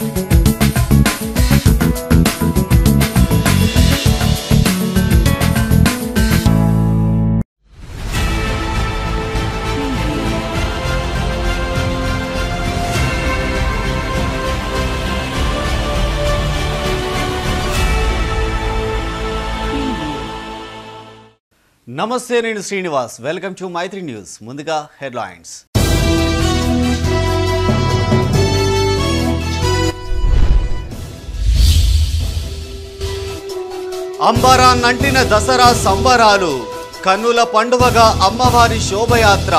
నమస్తే నేను Srinivas welcome to Maithri news ముందుగా హెడ్లైన్స్ అంబరా నంటిన దసరా సంబరాలు కన్నుల పండువగా అమ్మవారి శోభయాత్ర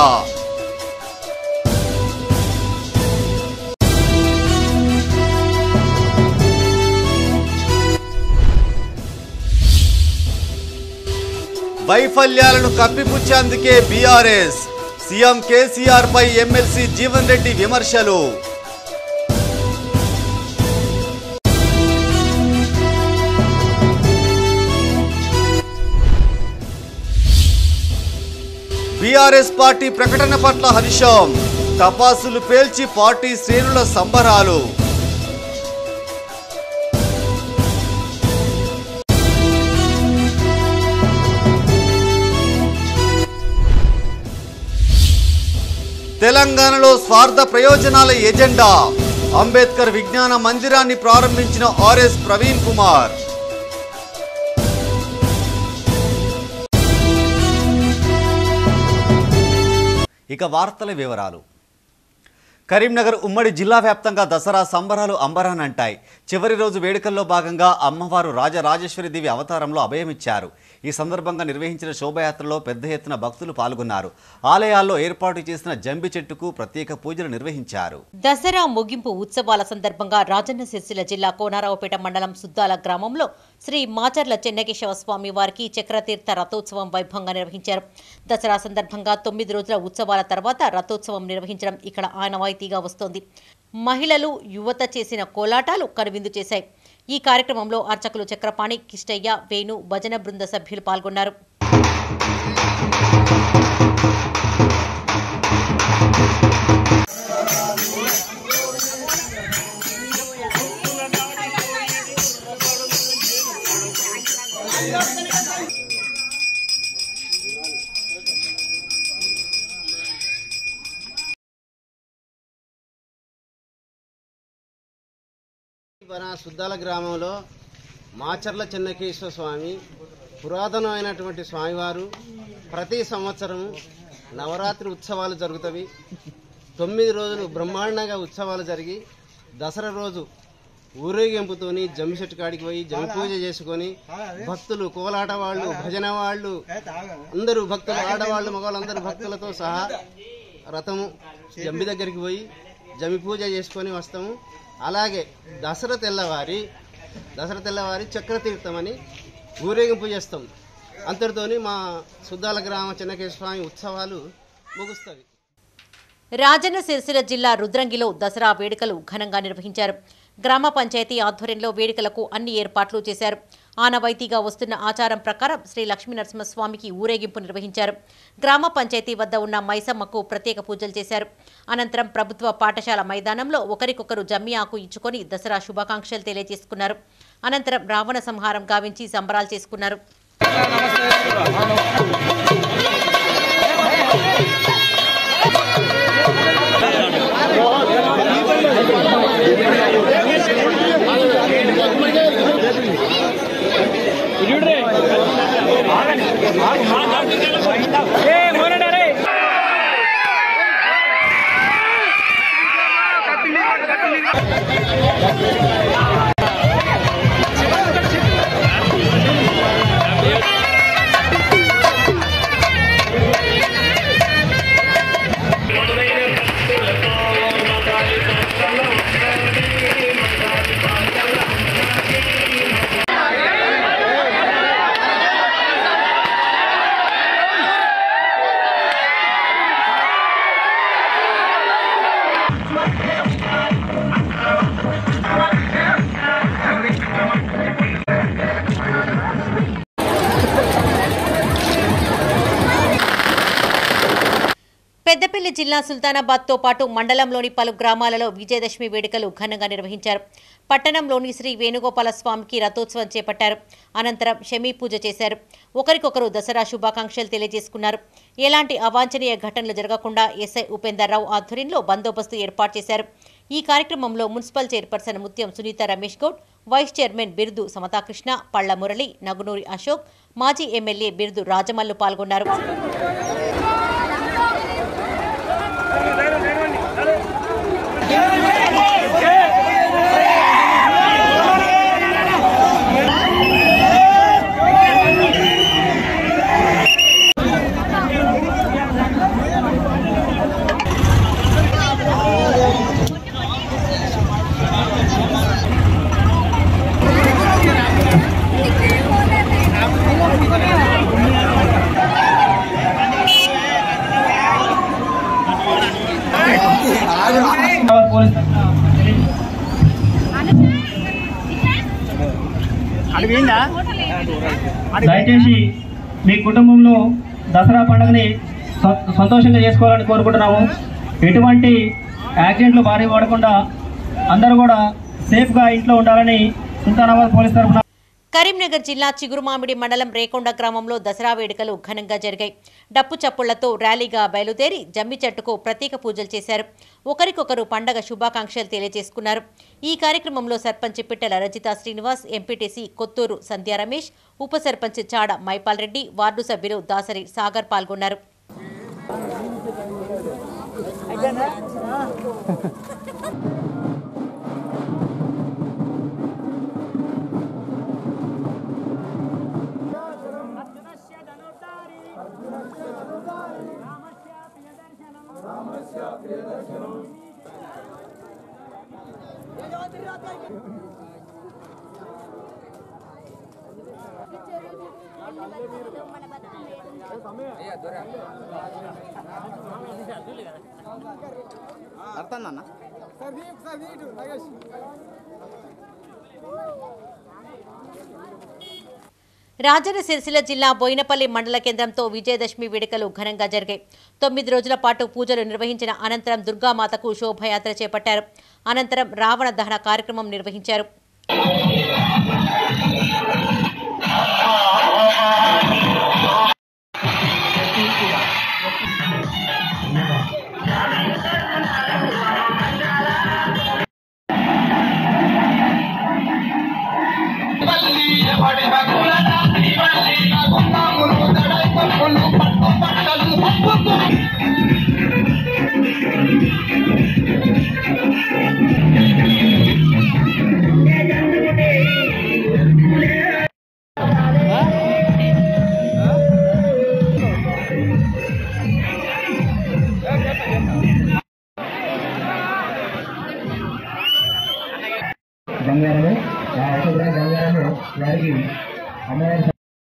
వైఫల్యాలను కప్పిపుచ్చేందుకే బీఆర్ఎస్ సీఎం కేసీఆర్ పై ఎమ్మెల్సీ జీవన్ రెడ్డి విమర్శలు బీఆర్ఎస్ పార్టీ ప్రకటన పట్ల హర్షం తపాసులు పేల్చి పార్టీ శ్రేణుల సంబరాలు తెలంగాణలో స్వార్థ ప్రయోజనాల ఎజెండా అంబేద్కర్ విజ్ఞాన మందిరాన్ని ప్రారంభించిన ఆర్ఎస్ ప్రవీణ్ కుమార్ ఇక వార్తల వివరాలు కరీంనగర్ ఉమ్మడి జిల్లా వ్యాప్తంగా దసరా సంబరాలు అంబరానంటాయి చివరి రోజు వేడుకల్లో భాగంగా అమ్మవారు రాజరాజేశ్వరి దేవి అవతారంలో అభయమిచ్చారు ఈ సందర్భంగా నిర్వహించిన శోభయాత్రలో పెద్ద ఎత్తున భక్తులు పాల్గొన్నారు ఆలయాల్లో ఏర్పాటు చేసిన జంబి చెట్టుకు ప్రత్యేక పూజలు నిర్వహించారు దసరా ముగింపు ఉత్సవాల సందర్భంగా రాజన్న సిరిసిల్ల జిల్లా కోనారావుపేట మండలం సుద్దాల గ్రామంలో శ్రీ మాచర్ల చెన్నకేశవ స్వామి వారికి చక్రతీర్థ రథోత్సవం వైభవంగా నిర్వహించారు దసరా సందర్భంగా తొమ్మిది రోజుల ఉత్సవాల తర్వాత రథోత్సవం నిర్వహించడం ఇక్కడ ఆనవాయితీగా వస్తోంది మహిళలు యువత చేసిన కోలాటాలు కనువిందు చేశాయి ఈ కార్యక్రమంలో అర్చకులు చక్రపాణి కిష్టయ్య వేణు భజన బృంద సభ్యులు పాల్గొన్నారు మన సుద్దాల గ్రామంలో మాచర్ల చెన్నకేశ్వర స్వామి పురాతనమైనటువంటి స్వామివారు ప్రతి సంవత్సరం నవరాత్రి ఉత్సవాలు జరుగుతవి తొమ్మిది రోజులు బ్రహ్మాండంగా ఉత్సవాలు జరిగి దసరా రోజు ఊరేగింపుతోని జమ్మి చెట్టు కాడికి పోయి జమ్మి పూజ చేసుకొని భక్తులు కోలాట వాళ్ళు భజన వాళ్ళు అందరూ భక్తులు ఆడవాళ్ళు మగవాళ్ళు అందరూ భక్తులతో సహా రథము జమ్మి దగ్గరికి పోయి జమ్మి పూజ చేసుకొని వస్తాము అలాగే దసరా తెల్లవారి దసరా తెల్లవారి చక్రతీర్థం అని ఊరేగింపు చేస్తాం అంతటితోని మా సుద్దాల గ్రామ చెన్నకేశ్వర స్వామి ఉత్సవాలు ముగుస్తవి రాజన్న సిరిసిల్ల జిల్లా రుద్రంగిలో దసరా వేడుకలు ఘనంగా నిర్వహించారు గ్రామ పంచాయతీ ఆధ్వర్యంలో వేడుకలకు అన్ని ఏర్పాట్లు చేశారు ఆనవాయితీగా వస్తున్న ఆచారం ప్రకారం శ్రీ లక్ష్మీ నరసింహస్వామికి ఊరేగింపు నిర్వహించారు గ్రామ పంచాయతీ వద్ద ఉన్న మైసమ్మకు ప్రత్యేక పూజలు చేశారు అనంతరం ప్రభుత్వ పాఠశాల మైదానంలో ఒకరికొకరు జమ్మి ఆకు ఇచ్చుకొని దసరా శుభాకాంక్షలు తెలియజేసుకున్నారు అనంతరం రావణ సంహారం గావించి సంబరాలు చేసుకున్నారు Hey! పెద్దపల్లి జిల్లా సుల్తానాబాద్తో పాటు మండలంలోని పలు గ్రామాలలో విజయదశమి వేడుకలు ఘనంగా నిర్వహించారు పట్టణంలోని శ్రీ వేణుగోపాల స్వామికి రథోత్సవం చేపట్టారు అనంతరం షమీ పూజ చేశారు ఒకరికొకరు దసరా శుభాకాంక్షలు తెలియజేసుకున్నారు ఎలాంటి అవాంఛనీయ ఘటనలు జరగకుండా ఎస్ఐ ఉపేందర్ రావు ఆధ్వర్యంలో బందోబస్తు ఏర్పాటు చేశారు ఈ కార్యక్రమంలో municipal chairperson Mutyam Sunitha Ramesh Goud vice chairman Birudu Samatha Krishna పళ్ల Murali Nagunuri Ashok మాజీ ఎమ్మెల్యే బిరుదు రాజమల్లు పాల్గొన్నారు పోలీస్ దయచేసి మీ కుటుంబంలో దసరా పండుగని స- సంతోషంగా చేసుకోవాలని కోరుకుంటున్నాము ఎటువంటి యాక్సిడెంట్లు భారీ పడకుండా అందరూ కూడా సేఫ్గా ఇంట్లో ఉండాలని సుల్తానాబాద్ పోలీస్ తరఫున కరీంనగర్ జిల్లా చిగురుమామిడి మండలం రేకొండ గ్రామంలో దసరా వేడుకలు ఘనంగా జరిగాయి డప్పు చప్పుళ్లతో ర్యాలీగా బయలుదేరి జమ్మి చెట్టుకు ప్రత్యేక పూజలు చేశారు ఒకరికొకరు పండగ శుభాకాంక్షలు తెలియజేసుకున్నారు ఈ కార్యక్రమంలో సర్పంచ్ పిట్టల రజిత శ్రీనివాస్ ఎంపీటీసీ కొత్తూరు సంధ్యా రమేష్ ఉప సర్పంచ్ చాడ మైపాల్ రెడ్డి వార్డు సభ్యులు దాసరి సాగర్ పాల్గొన్నారు అర్థందన్న రాజన్న సిరిసిల్ల జిల్లా బోయినపల్లి మండల కేంద్రంతో విజయదశమి వేడుకలు ఘనంగా జరిగాయి తొమ్మిది రోజుల పాటు పూజలు నిర్వహించిన అనంతరం దుర్గామాతకు శోభయాత్ర చేపట్టారు అనంతరం రావణ దహన కార్యక్రమం నిర్వహించారు బంగారము ఆ ఒక బంగారము వారికి అమ్మవారి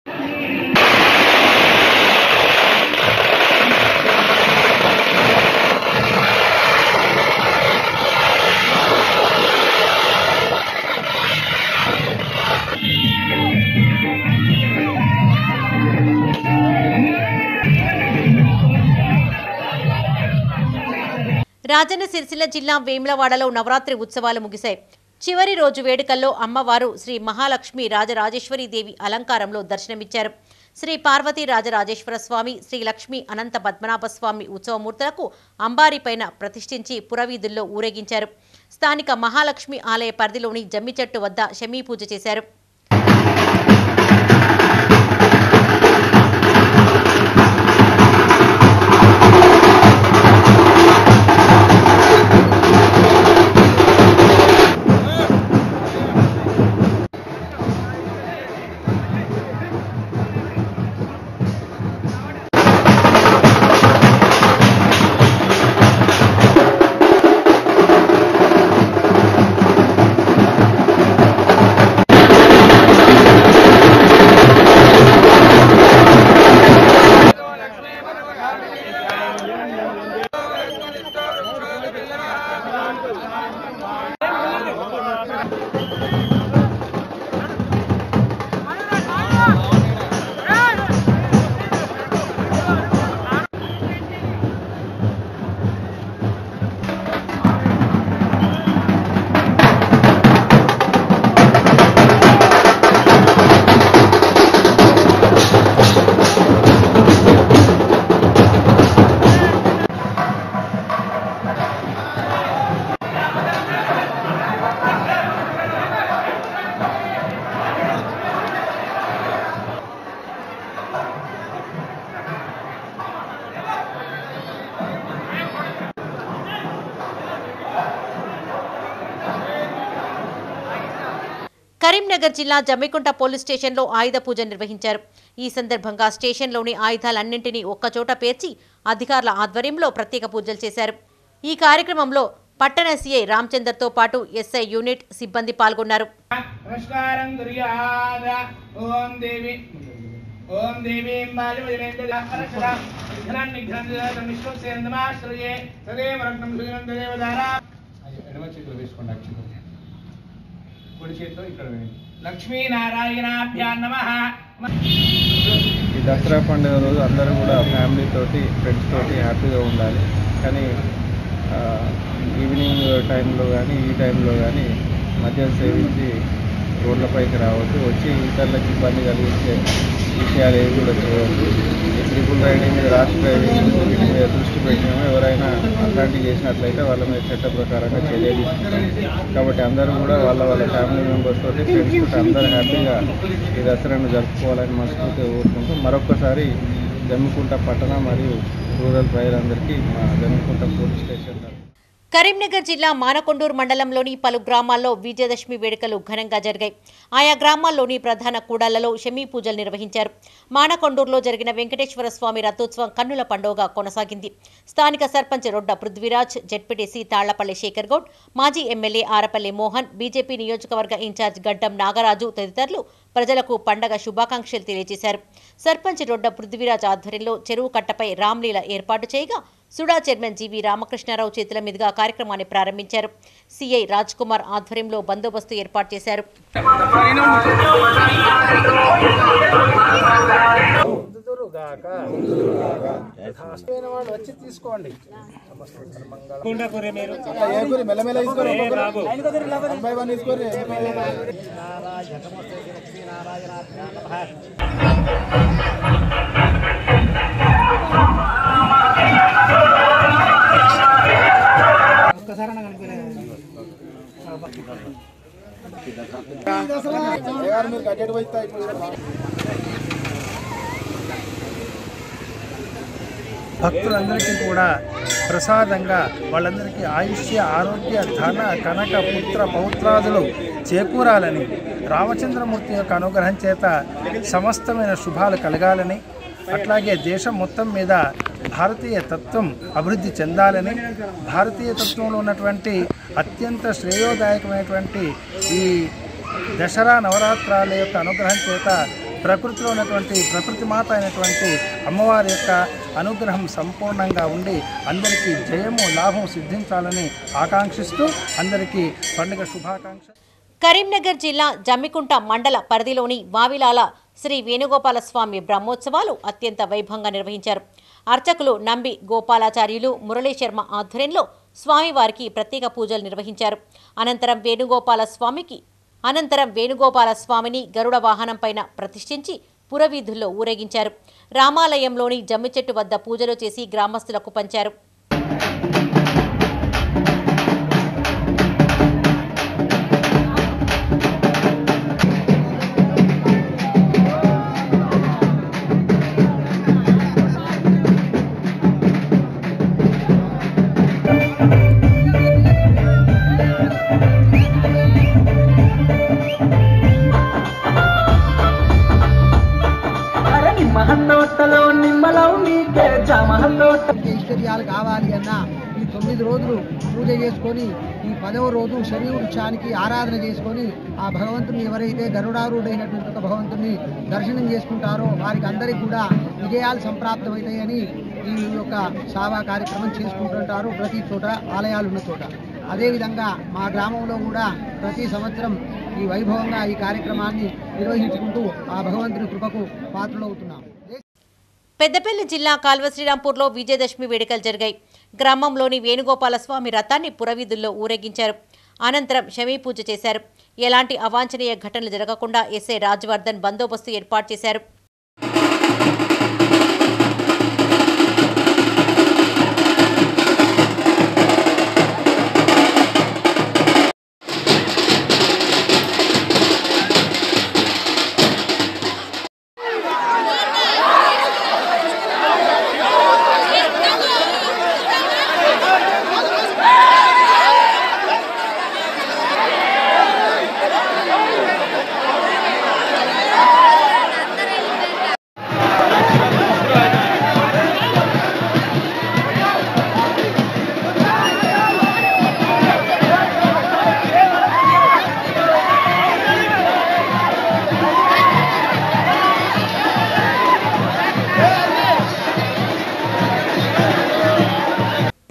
రాజన్న సిరిసిల్ల జిల్లా వేములవాడలో నవరాత్రి ఉత్సవాలు ముగిశాయి చివరి రోజు వేడుకల్లో అమ్మవారు శ్రీ మహాలక్ష్మి రాజరాజేశ్వరి దేవి అలంకారంలో దర్శనమిచ్చారు శ్రీ పార్వతీ రాజరాజేశ్వర స్వామి శ్రీ లక్ష్మి అనంత పద్మనాభ స్వామి ఉత్సవమూర్తులకు అంబారీపైన ప్రతిష్ఠించి పురవీధుల్లో ఊరేగించారు స్థానిక మహాలక్ష్మి ఆలయ పరిధిలోని జమ్మి చెట్టు వద్ద షమీ పూజ చేశారు కరీంనగర్ జిల్లా జమ్మికుంట పోలీస్ స్టేషన్లో ఆయుధ పూజ నిర్వహించారు ఈ సందర్భంగా స్టేషన్లోని ఆయుధాలన్నింటినీ ఒక్కచోట పేర్చి అధికారుల ఆధ్వర్యంలో ప్రత్యేక పూజలు చేశారు ఈ కార్యక్రమంలో పట్టణ సీఐ రామచందర్తో పాటు ఎస్ఐ యూనిట్ సిబ్బంది పాల్గొన్నారు నమస్కారం కుర్యాద ఓం దేవి ఓం దేవీం బాలివజనేంద్రాశ్రయే తదేవ రత్నం సుజనం తదేవ దారా ఎడమ చేతిలో వేసుకోండి అక్షరం కుడి చేతిలో ఇక్కడ వేయండి లక్ష్మీనారాయణాభ్యాం నమః ఈ దసరా పండుగ రోజు అందరూ కూడా ఫ్యామిలీ తోటి ఫ్రెండ్స్ తోటి హ్యాపీగా ఉండాలి కానీ ఆ, ఈవినింగ్ టైంలో కానీ ఈ టైంలో కానీ మద్యం సేవించి రోడ్లపైకి రావద్దు వచ్చి ఇతరులకు ఇబ్బంది కలిగించే విషయాలు ఏవి కూడా చేయవద్దు ఈ ట్రిపుల్ రైడింగ్ ర్యాష్ డ్రైవింగ్ వీటి మీద దృష్టి పెట్టినాము ఎవరైనా అట్లాంటివి చేసినట్లయితే వాళ్ళ మీద చట్ట ప్రకారంగా చర్యలు తీసుకుంటాం కాబట్టి అందరూ కూడా వాళ్ళ వాళ్ళ ఫ్యామిలీ మెంబర్స్ తోటి ఫ్రెండ్స్ తోటి అందరూ హ్యాపీగా ఈ దసరాను జరుపుకోవాలని మనస్ఫూర్తిగా కోరుకుంటూ మరొకసారి జమ్మికుంట పట్టణ మరియు రూరల్ ప్రజలందరికీ మా జమ్మికుంట పోలీస్ స్టేషన్ తరఫున కరీంనగర్ జిల్లా మానకొండూరు మండలంలోని పలు గ్రామాల్లో విజయదశమి వేడుకలు ఘనంగా జరిగాయి ఆయా గ్రామాల్లోని ప్రధాన కూడాలలో షమీ పూజలు నిర్వహించారు మానకొండూరులో జరిగిన వెంకటేశ్వర స్వామి రథోత్సవం కన్నుల పండుగ కొనసాగింది స్థానిక సర్పంచ్ రొడ్డ పృథ్వీరాజ్ జెడ్పీటీసీ తాళ్లపల్లి శేఖర్ గౌడ్ మాజీ ఎమ్మెల్యే ఆరపల్లి మోహన్ బీజేపీ నియోజకవర్గ ఇన్ఛార్జ్ గడ్డం నాగరాజు తదితరులు ప్రజలకు పండగ శుభాకాంక్షలు తెలియజేశారు సర్పంచ్ రొడ్డ పృథ్వీరాజ్ ఆధ్వర్యంలో చెరువు కట్టపై రామ్లీల ఏర్పాటు చేయగా సుడా చైర్మన్ జీవి రామకృష్ణారావు చేతుల మీదుగా కార్యక్రమాన్ని ప్రారంభించారు సీఐ రాజ్ కుమార్ ఆధ్వర్యంలో బందోబస్తు ఏర్పాటు చేశారు భక్తులందరికీ కూడా ప్రసాదంగా వాళ్ళందరికీ ఆయుష్య ఆరోగ్య ధన కనక పుత్ర పౌత్రాదులు చేకూరాలని రామచంద్రమూర్తి యొక్క అనుగ్రహం చేత సమస్తమైన శుభాలు కలగాలని అట్లాగే దేశం మొత్తం మీద భారతీయ తత్వం అభివృద్ధి చెందాలని భారతీయ తత్వంలో ఉన్నటువంటి అత్యంత శ్రేయోదాయకమైనటువంటి ఈ దసరా నవరాత్రాల యొక్క అనుగ్రహం చేత ప్రకృతిలో ఉన్నటువంటి ప్రకృతి మాత అయినటువంటి అమ్మవారి యొక్క అనుగ్రహం సంపూర్ణంగా ఉండి అందరికీ జయము లాభం సిద్ధించాలని ఆకాంక్షిస్తూ అందరికీ పండుగ శుభాకాంక్ష కరీంనగర్ జిల్లా జమ్మికుంట మండల పరిధిలోని వావిలాల శ్రీ వేణుగోపాల స్వామి బ్రహ్మోత్సవాలు అత్యంత వైభవంగా నిర్వహించారు అర్చకులు నంబి గోపాలాచార్యులు మురళీ శర్మ ఆధ్వర్యంలో స్వామివారికి ప్రత్యేక పూజలు నిర్వహించారు అనంతరం వేణుగోపాల స్వామికి అనంతరం వేణుగోపాల స్వామిని గరుడ వాహనంపైన ప్రతిష్ఠించి పురవీధుల్లో ఊరేగించారు రామాలయంలోని జమ్మి చెట్టు వద్ద పూజలు చేసి గ్రామస్తులకు పంచారు ఐశ్వర్యాలు కావాలి అన్న ఈ తొమ్మిది రోజులు పూజ చేసుకొని ఈ పదవ రోజు శరీర వృక్షానికి ఆరాధన చేసుకొని ఆ భగవంతుని ఎవరైతే గరుడారుడైనటువంటి ఒక భగవంతుని దర్శనం చేసుకుంటారో వారికి అందరికీ కూడా విజయాలు సంప్రాప్తమవుతాయని ఈ యొక్క సేవా కార్యక్రమం చేసుకుంటుంటారు ప్రతి చోట ఆలయాలు ఉన్న చోట అదేవిధంగా మా గ్రామంలో కూడా ప్రతి సంవత్సరం ఈ వైభవంగా ఈ కార్యక్రమాన్ని నిర్వహించుకుంటూ ఆ భగవంతుని కృపకు పాత్రలవుతున్నాం పెద్దపల్లి జిల్లా కాల్వ శ్రీరాంపూర్లో విజయదశమి వేడుకలు జరిగాయి గ్రామంలోని వేణుగోపాల స్వామి రథాన్ని పురవీధుల్లో ఊరేగించారు అనంతరం శమీ పూజ చేశారు ఎలాంటి అవాంఛనీయ ఘటనలు జరగకుండా ఎస్ఐ రాజవర్ధన్ బందోబస్తు ఏర్పాటు చేశారు ¡Vamos!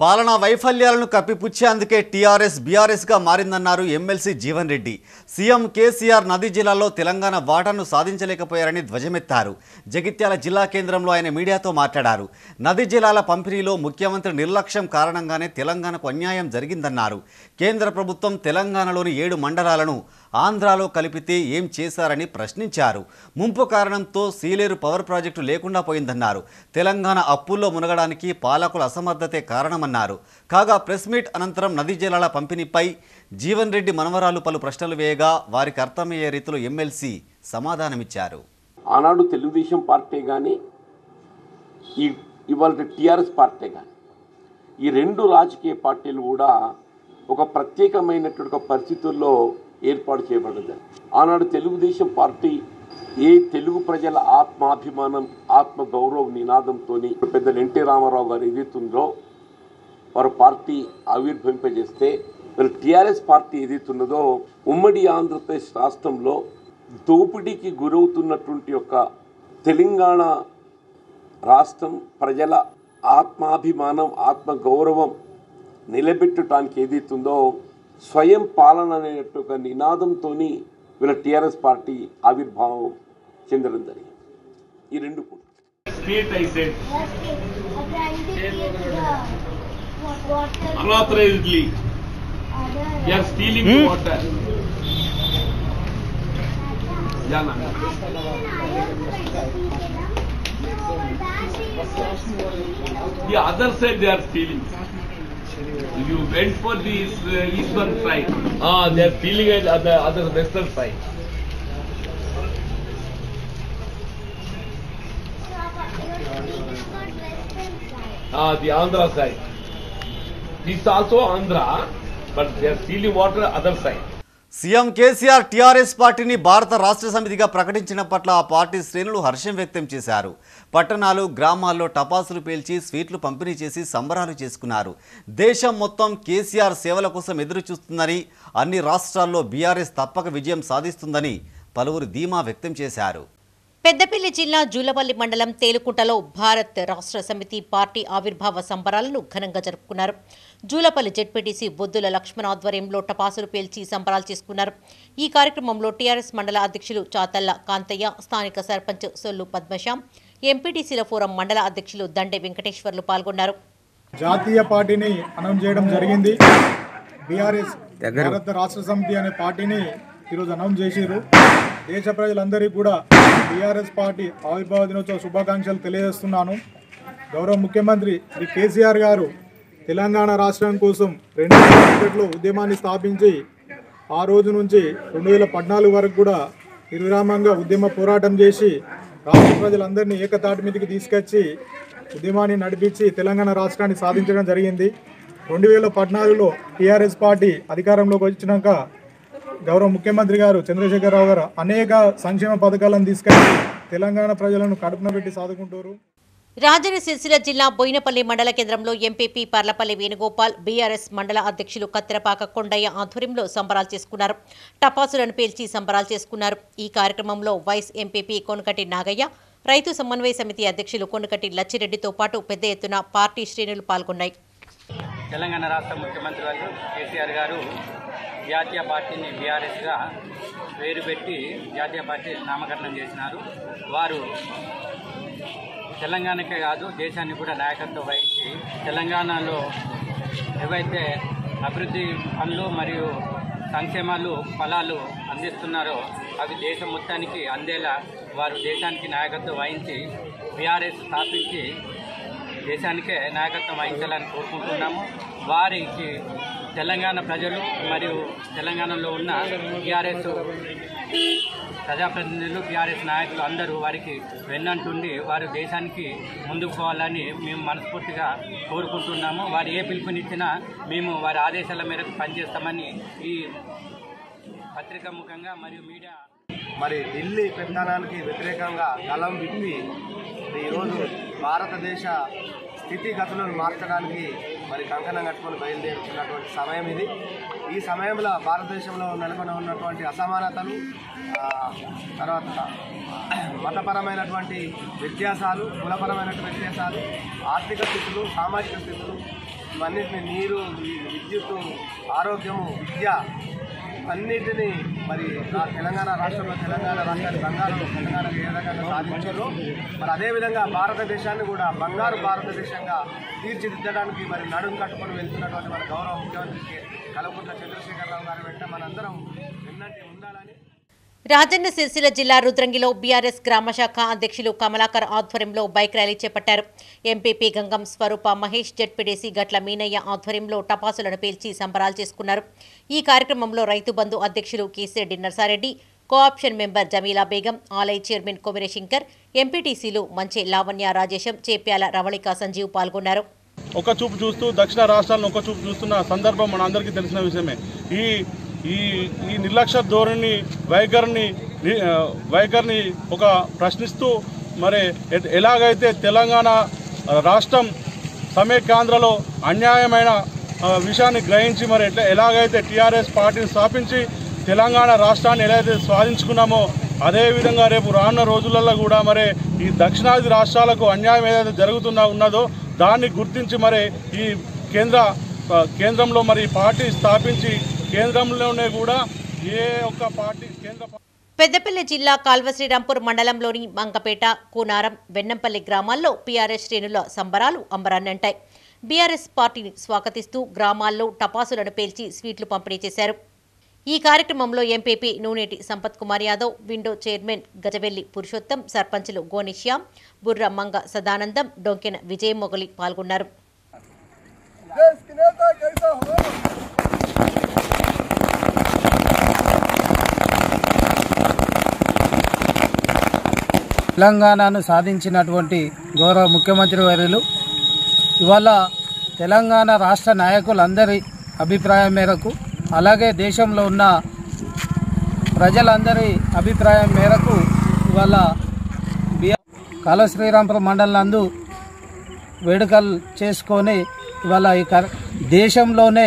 పాలనా వైఫల్యాలను కప్పిపుచ్చేందుకే టీఆర్ఎస్ బీఆర్ఎస్గా మారిందన్నారు MLC Jeevan Reddy CM KCR నది జిల్లాలో తెలంగాణ వాటాను సాధించలేకపోయారని ధ్వజమెత్తారు జగిత్యాల జిల్లా కేంద్రంలో ఆయన మీడియాతో మాట్లాడారు నది జిల్లాల పంపిణీలో ముఖ్యమంత్రి నిర్లక్ష్యం కారణంగానే తెలంగాణకు అన్యాయం జరిగిందన్నారు కేంద్ర ప్రభుత్వం తెలంగాణలోని ఏడు మండలాలను ఆంధ్రాలో కలిపితే ఏం చేశారని ప్రశ్నించారు ముంపు కారణంతో సీలేరు పవర్ ప్రాజెక్టు లేకుండా పోయిందన్నారు తెలంగాణ అప్పుల్లో మునగడానికి పాలకుల అసమర్థతే కారణమన్నారు కాగా ప్రెస్ మీట్ అనంతరం నదీ జలాల పంపిణీపై జీవన్ రెడ్డి మనవరాలు పలు ప్రశ్నలు వేయగా వారికి అర్థమయ్యే రీతిలో ఎమ్మెల్సీ సమాధానమిచ్చారు ఆనాడు తెలుగుదేశం పార్టీ కానీ ఈ ఇవాళ టీఆర్ఎస్ పార్టీ కానీ ఈ రెండు రాజకీయ పార్టీలు కూడా ఒక ప్రత్యేకమైనటువంటి ఒక పరిస్థితుల్లో ఏర్పాటు చేయబడింది ఆనాడు తెలుగుదేశం పార్టీ ఏ తెలుగు ప్రజల ఆత్మాభిమానం ఆత్మ గౌరవ నినాదంతో పెద్దలు ఎన్టీ రామారావు గారు ఏదైతుందో వారు పార్టీ ఆవిర్భవింపజేస్తే మరి టీఆర్ఎస్ పార్టీ ఏదైతున్నదో ఉమ్మడి ఆంధ్రప్రదేశ్ రాష్ట్రంలో దోపిడీకి గురవుతున్నటువంటి యొక్క తెలంగాణ రాష్ట్రం ప్రజల ఆత్మాభిమానం ఆత్మ గౌరవం నిలబెట్టడానికి ఏదైతుందో స్వయం పాలన అనేటువంటి ఒక నినాదంతో వీళ్ళ టీఆర్ఎస్ పార్టీ ఆవిర్భావం చెందడం జరిగింది ఈ రెండు కూడా State, I said. Unauthorizedly. They are stealing the water. Yeah, ma'am. The other side they are stealing. If you went for the east- uh, eastern side, ah, they are stealing it at the other western side. Ah, the Andhra side. This is also Andhra, but they are stealing water other side. CM KCR TRS పార్టీని భారత రాష్ట్ర సమితిగా ప్రకటించిన పట్ల ఆ party శ్రేణులు హర్షం వ్యక్తం చేశారు పట్టణాలు గ్రామాల్లో టపాసులు పేల్చి స్వీట్లు పంపిణీ చేసి సంబరాలు చేసుకున్నారు దేశం మొత్తం కేసీఆర్ సేవల కోసం ఎదురు చూస్తుందని అన్ని రాష్ట్రాల్లో బీఆర్ఎస్ తప్పక విజయం సాధిస్తుందని పలువురు ధీమా వ్యక్తం చేశారు పెద్దపల్లి జిల్లా జూలపల్లి మండలం తేలుకుంటలో భారత్ రాష్ట్ర సమితి పార్టీ ఆవిర్భావ సంబరాలను ఘనంగా జరుపుకున్నారు జూలపల్లి జెడ్పీటీసీ బొద్దుల లక్ష్మణ ఆధ్వర్యంలో టపాసులు పేల్చి సంబరాలు చేసుకున్నారు ఈ కార్యక్రమంలో టీఆర్ఎస్ మండల అధ్యక్షులు చాతల్ల కాంతయ్య స్థానిక సర్పంచ్ సొల్లు పద్మశాం ఎంపీటీసీల ఫోరం మండల అధ్యక్షులు దండే వెంకటేశ్వర్లు పాల్గొన్నారు జాతీయ పార్టీని అనౌన్స్ చేయడం జరిగింది బీఆర్ఎస్ భారత రాష్ట్ర సమితి అనే పార్టీని ఈరోజు అనౌన్స్ చేసిరు దేశ ప్రజలందరికీ కూడా బీఆర్ఎస్ పార్టీ ఆవిర్భావ దినోత్సవ శుభాకాంక్షలు తెలియజేస్తున్నాను గౌరవ ముఖ్యమంత్రి శ్రీ కేసీఆర్ గారు తెలంగాణ రాష్ట్రం కోసం రెండు వేల ఒకటిలో ఉద్యమాన్ని స్థాపించి ఆ రోజు నుంచి రెండు వేల పద్నాలుగు వరకు కూడా నిర్విరామంగా ఉద్యమ పోరాటం చేసి రాష్ట్ర ప్రజలందరినీ ఏకతాటి మీదకి తీసుకొచ్చి ఉద్యమాన్ని నడిపించి తెలంగాణ రాష్ట్రాన్ని సాధించడం జరిగింది రెండు వేల పద్నాలుగులో టీఆర్ఎస్ పార్టీ అధికారంలోకి వచ్చినాక గౌరవ ముఖ్యమంత్రి గారు చంద్రశేఖరరావు గారు అనేక సంక్షేమ పథకాలను తీసుకొచ్చి తెలంగాణ ప్రజలను కడుపున పెట్టి సాదుకుంటారు రాజన్న సిరిసిల్ల జిల్లా బోయినపల్లి మండల కేంద్రంలో ఎంపీపీ పర్లపల్లి వేణుగోపాల్ బీఆర్ఎస్ మండల అధ్యక్షులు కత్తెరపాక కొండయ్య ఆధ్వర్యంలో సంబరాలు చేసుకున్నారు టపాసులను పేల్చి సంబరాలు చేసుకున్నారు ఈ కార్యక్రమంలో వైస్ ఎంపీపీ కొనకటి నాగయ్య రైతు సమన్వయ సమితి అధ్యక్షులు కొనకటి లచ్చిరెడ్డితో పాటు పెద్ద ఎత్తున పార్టీ శ్రేణులు పాల్గొన్నాయి తెలంగాణ రాష్ట్ర ముఖ్యమంత్రి వారు కేసీఆర్ గారు జాతీయ పార్టీని బీఆర్ఎస్గా పేరు పెట్టి జాతీయ పార్టీ నామకరణం చేసినారు వారు తెలంగాణకే కాదు దేశానికి కూడా నాయకత్వం వహించి తెలంగాణలో ఏవైతే అభివృద్ధి పనులు మరియు సంక్షేమాలు ఫలాలు అందిస్తున్నారో అవి దేశం మొత్తానికి అందేలా వారు దేశానికి నాయకత్వం వహించి బీఆర్ఎస్ స్థాపించి దేశానికే నాయకత్వం వహించాలని కోరుకుంటున్నాము వారికి తెలంగాణ ప్రజలు మరియు తెలంగాణలో ఉన్న టీఆర్ఎస్ ప్రజాప్రతినిధులు టీఆర్ఎస్ నాయకులు అందరూ వారికి వెన్నంటుండి వారు దేశానికి ముందుకు పోవాలని మేము మనస్ఫూర్తిగా కోరుకుంటున్నాము వారు ఏ పిలుపునిచ్చినా మేము వారి ఆదేశాల మేరకు పనిచేస్తామని ఈ పత్రికా ముఖంగా మరియు మీడియా మరి ఢిల్లీ పెత్తనానికి వ్యతిరేకంగా గలం విప్పి ఈరోజు భారతదేశ స్థితిగతులను మార్చడానికి మరి కంకణం కట్టుకొని బయలుదేరుతున్నటువంటి సమయం ఇది ఈ సమయంలో భారతదేశంలో నెలకొని ఉన్నటువంటి అసమానతలు ఆ, తర్వాత మతపరమైనటువంటి వ్యత్యాసాలు కులపరమైనటువంటి వ్యత్యాసాలు ఆర్థిక స్థితులు సామాజిక స్థితులు ఇవన్నిటిని నీరు ఈ విద్యుత్తు ఆరోగ్యము విద్య అన్నిటినీ మరి రా- తెలంగాణ రాష్ట్రంలో తెలంగాణ రాష్ట్రాన్ని బంగారు తెలంగాణకు ఏ రకంగా సాధించారో మరి అదేవిధంగా భారతదేశాన్ని కూడా బంగారు భారతదేశంగా తీర్చిదిద్దడానికి మరి నడుం కట్టుకొని వెళ్తున్నటువంటి మన గౌరవ ముఖ్యమంత్రి కల్వకుంట్ల చంద్రశేఖరరావు గారి వెంట మనందరం వెన్నంటి ఉండాలని రాజన్న సిరిసిల్ల జిల్లా రుద్రంగిలో బీఆర్ఎస్ గ్రామ శాఖ అధ్యక్షులు కమలాకర్ ఆధ్వర్యంలో బైక్ ర్యాలీ చేపట్టారు ఎంపీపీ గంగం స్వరూప మహేష్ జడ్పీడీసీ గట్ల మీనయ్య ఆధ్వర్యంలో టపాసులను పేల్చి సంబరాలు చేసుకున్నారు ఈ కార్యక్రమంలో రైతు బంధు అధ్యక్షులు కేసిరెడ్డి నర్సారెడ్డి కోఆప్షన్ మెంబర్ జమీలా బేగం ఆలయ చైర్మన్ కొమిరేశంకర్ ఎంపీటీసీలు మంచి లావణ్య రాజేశం చేప్యాల రవళిక సంజీవ్ పాల్గొన్నారు ఒక చూపు చూస్తూ దక్షిణ రాష్ట్రాలను ఒక చూపు చూస్తున్న సందర్భం మన అందరికీ తెలిసిన విషయమే ఈ ఈ ఈ నిర్లక్ష్య ధోరణి వైఖరిని ని- ఆ, వైఖరిని ఒక ప్రశ్నిస్తూ మరి ఎ- ఎలాగైతే తెలంగాణ రాష్ట్రం సమైక్యాంధ్రలో అన్యాయమైన ఆ, విషయాన్ని గ్రహించి మరి ఎట్లా ఎలాగైతే టీఆర్ఎస్ పార్టీని స్థాపించి తెలంగాణ రాష్ట్రాన్ని ఎలా అయితే స్వాధించుకున్నామో అదేవిధంగా రేపు రానున్న రోజులలో కూడా మరి ఈ దక్షిణాది రాష్ట్రాలకు అన్యాయం ఏదైతే జరుగుతున్నా ఉన్నదో దాన్ని గుర్తించి మరి ఈ కేంద్ర ఆ, కేంద్రంలో మరి ఈ పార్టీ స్థాపించి కేంద్రంలోనే కూడా ఏ ఒక్క పార్టీ కేంద్ర పా- పెద్దపల్లి జిల్లా కాల్వ శ్రీరాంపూర్ మండలంలోని మంగపేట కూనారం వెన్నంపల్లి గ్రామాల్లో పీఆర్ఎస్ శ్రేణుల సంబరాలు అంబరాన్నంటాయి బీఆర్ఎస్ పార్టీని స్వాగతిస్తూ గ్రామాల్లో టపాసులను పేల్చి స్వీట్లు పంపిణీ చేశారు ఈ కార్యక్రమంలో MPP Nuneti Sampath Kumar Yadav window chairman Gajavelli Purushottam సర్పంచులు గోనిశ్యాం బుర్ర మంగ సదానందం డొంకెన విజయ్ మొగలి పాల్గొన్నారు తెలంగాణను సాధించినటువంటి గౌరవ ముఖ్యమంత్రి వర్యులు ఇవాళ తెలంగాణ రాష్ట్ర నాయకులందరి అభిప్రాయం మేరకు అలాగే దేశంలో ఉన్న ప్రజలందరి అభిప్రాయం మేరకు ఇవాళ బిఆర్ కాలువ శ్రీరాంపురం మండలం నందు వేడుకలు చేసుకొని ఇవాళ ఈ కర్- దేశంలోనే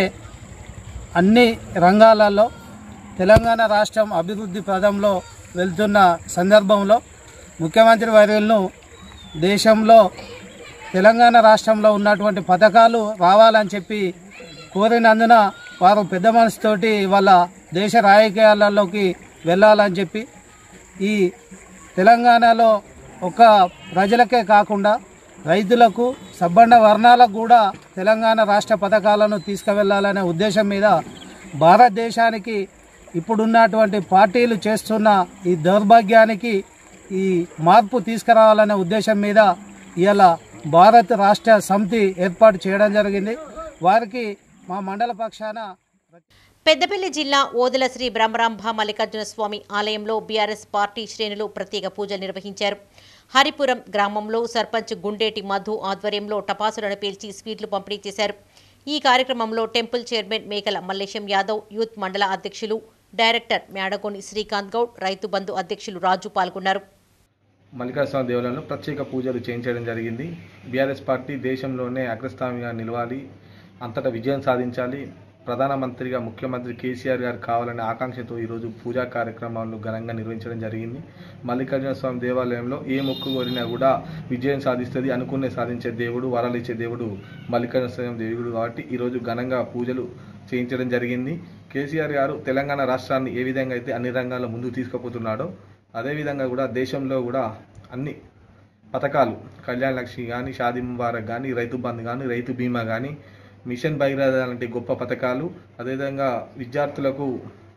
అన్ని రంగాలలో తెలంగాణ రాష్ట్రం అభివృద్ధి పదంలో వెళ్తున్న సందర్భంలో ముఖ్యమంత్రి వర్యులను దేశంలో తెలంగాణ రాష్ట్రంలో ఉన్నటువంటి పథకాలు రావాలని చెప్పి కోరినందున వారు పెద్ద మనసుతోటి వాళ్ళ దేశ రాజకీయాలలోకి వెళ్ళాలని చెప్పి ఈ తెలంగాణలో ఒక ప్రజలకే కాకుండా రైతులకు సబ్బండ వర్ణాలకు కూడా తెలంగాణ రాష్ట్ర పథకాలను తీసుకువెళ్ళాలనే ఉద్దేశం మీద భారతదేశానికి ఇప్పుడున్నటువంటి పార్టీలు చేస్తున్న ఈ దౌర్భాగ్యానికి ఈ మార్పు తీసుకురావాలనే ఉద్దేశం మీద ఇవాళ భారత్ రాష్ట్ర సమితి ఏర్పాటు చేయడం జరిగింది వారికి మా మండల పక్షాన పెద్దపల్లి జిల్లా ఓదెల శ్రీ బ్రహ్మరాంభ మల్లికార్జున స్వామి ఆలయంలో బీఆర్ఎస్ పార్టీ శ్రేణులు ప్రత్యేక పూజలు నిర్వహించారు హరిపురం గ్రామంలో సర్పంచ్ గుండేటి మధు ఆధ్వర్యంలో టపాసులను పేల్చి స్వీట్లు పంపిణీ చేశారు ఈ కార్యక్రమంలో టెంపుల్ చైర్మన్ మేకల మల్లేశం యాదవ్ యూత్ మండల అధ్యక్షులు డైరెక్టర్ మేడగోని శ్రీకాంత్ గౌడ్ రైతు బంధు అధ్యక్షులు రాజు పాల్గొన్నారు మల్లికార్జున దేవాలయంలో ప్రత్యేక పూజలు చేయించడం జరిగింది బీఆర్ఎస్ పార్టీ దేశంలోనే అగ్రస్థానంగా నిలవాలి అంతటా విజయం సాధించాలి ప్రధానమంత్రిగా ముఖ్యమంత్రి కేసీఆర్ గారు కావాలనే ఆకాంక్షతో ఈరోజు పూజా కార్యక్రమాలను ఘనంగా నిర్వహించడం జరిగింది మల్లికార్జున స్వామి దేవాలయంలో ఏ మొక్కు కోరినా కూడా విజయం సాధిస్తుంది అనుకునే సాధించే దేవుడు వరాలు ఇచ్చే దేవుడు మల్లికార్జున స్వామి దేవుడు కాబట్టి ఈరోజు ఘనంగా పూజలు చేయించడం జరిగింది కేసీఆర్ గారు తెలంగాణ రాష్ట్రాన్ని ఏ విధంగా అయితే అన్ని రంగాల్లో ముందుకు తీసుకుపోతున్నాడో అదేవిధంగా కూడా దేశంలో కూడా అన్ని పథకాలు కళ్యాణ లక్ష్మి కానీ షాదీ ముబారక్ కానీ రైతు బంధు కానీ రైతు బీమా కానీ మిషన్ భగీరథ లాంటి గొప్ప పథకాలు అదేవిధంగా విద్యార్థులకు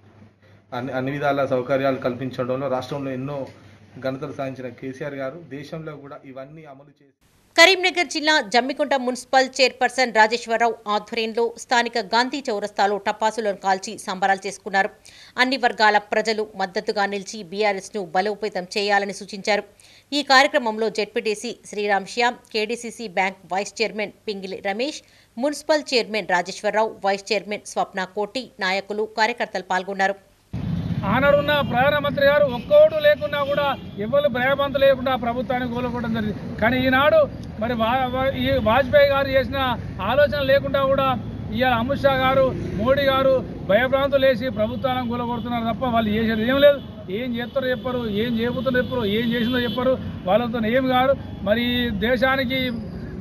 అన్ని అన్ని విధాల సౌకర్యాలు కల్పించడంలో రాష్ట్రంలో ఎన్నో ఘనతలు సాధించిన కేసీఆర్ గారు దేశంలో కూడా ఇవన్నీ అమలు చేసి కరీంనగర్ జిల్లా జమ్మికుంట మున్సిపల్ చైర్పర్సన్ రాజేశ్వరరావు ఆధ్వర్యంలో స్థానిక గాంధీ చౌరస్తాలో టపాసులను కాల్చి సంబరాలు చేసుకున్నారు అన్ని వర్గాల ప్రజలు మద్దతుగా నిలిచి బీఆర్ఎస్ను బలోపేతం చేయాలని సూచించారు ఈ కార్యక్రమంలో ZPTC Sriram Shyam KDCC bank vice chairman Pingili Ramesh municipal chairman Rajeshwara Rao vice chairman Swapna Koti నాయకులు కార్యకర్తలు పాల్గొన్నారు ఆనాడున్న ప్రధానమంత్రి గారు ఒక్కోడు లేకున్నా కూడా ఎవరు భయబంత లేకుండా ప్రభుత్వాన్ని కోలుకోవడం జరిగింది కానీ ఈనాడు మరి వా- వా- ఈ వాజ్పేయి గారు చేసిన ఆలోచన లేకుండా కూడా ఇవాళ అమిత్ షా గారు మోడీ గారు భయభ్రాంతులు వేసి ప్రభుత్వాలను కూలగొడుతున్నారు తప్ప వాళ్ళు చేసేది ఏం లేదు ఏం చేస్తారో చెప్పరు ఏం చేయబోతుందో చెప్పరు ఏం చేసిందో చెప్పరు వాళ్ళతో ఏం కాదు మరి దేశానికి